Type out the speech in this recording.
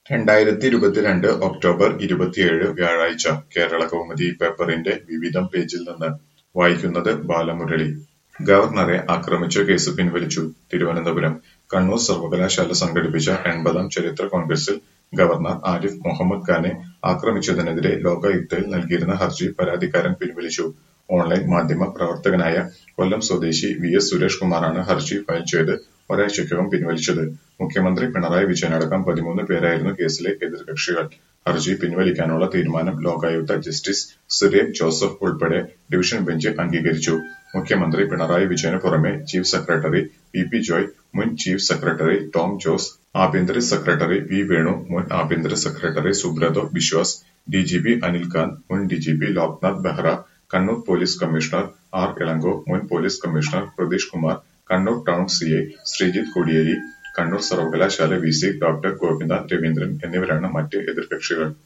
രണ്ടായിരത്തിയിരുപത്തിരണ്ട് October ഇരുപത്തിയേഴ് വ്യാഴാഴ്ച കേരളകൗമുദി പേപ്പറിന്റെ വിവിധം പേജിൽ നിന്ന് വായിക്കുന്നത് ബാലമുരളി. ഗവർണറെ ആക്രമിച്ച കേസ് പിൻവലിച്ചു തിരുവനന്തപുരം കണ്ണൂർ സർവകലാശാല സംഘടിപ്പിച്ച എൺപതാം ചരിത്ര കോൺഗ്രസിൽ ഗവർണർ ആരിഫ് മുഹമ്മദ് ഖാനെ ആക്രമിച്ചതിനെതിരെ ലോകായുക്തയിൽ നൽകിയിരുന്ന ഹർജി പരാതിക്കാരൻ പിൻവലിച്ചു. ഓൺലൈൻ മാധ്യമ പ്രവർത്തകനായ കൊല്ലം സ്വദേശി വി. എസ്. സുരേഷ് കുമാറാണ് ഹർജി ഫയൽ ചെയ്ത് ഒരാഴ്ചയ്ക്കകം പിൻവലിച്ചത്. മുഖ്യമന്ത്രി പിണറായി വിജയനടക്കം പതിമൂന്ന് പേരായിരുന്നു കേസിലെ എതിർകക്ഷികൾ. ഹർജി പിൻവലിക്കാനുള്ള തീരുമാനം ലോകായുക്ത ജസ്റ്റിസ് സിറിയക് ജോസഫ് ഉൾപ്പെടെ ഡിവിഷൻ ബെഞ്ച് അംഗീകരിച്ചു. മുഖ്യമന്ത്രി പിണറായി വിജയനു പുറമെ chief secretary P. P. Joy, മുൻ ചീഫ് സെക്രട്ടറി ടോം ജോസ്, ആഭ്യന്തര സെക്രട്ടറി വി. വേണു, മുൻ ആഭ്യന്തര സെക്രട്ടറി സുബ്രതോ ബിശ്വാസ്, ഡിജിപി അനിൽകാന്ത്, മുൻ DGP Loknath Behra, Kannur police commissioner R. Ilango, മുൻ police commissioner Pratheesh Kumar, Kannur town CI Sreejith Kodiyeri, Kannur സർവകലാശാല വിസി ഡോ. ഗോപിനാഥ് രവീന്ദ്രൻ എന്നിവരാണ് മറ്റ് എതിർകക്ഷികൾ.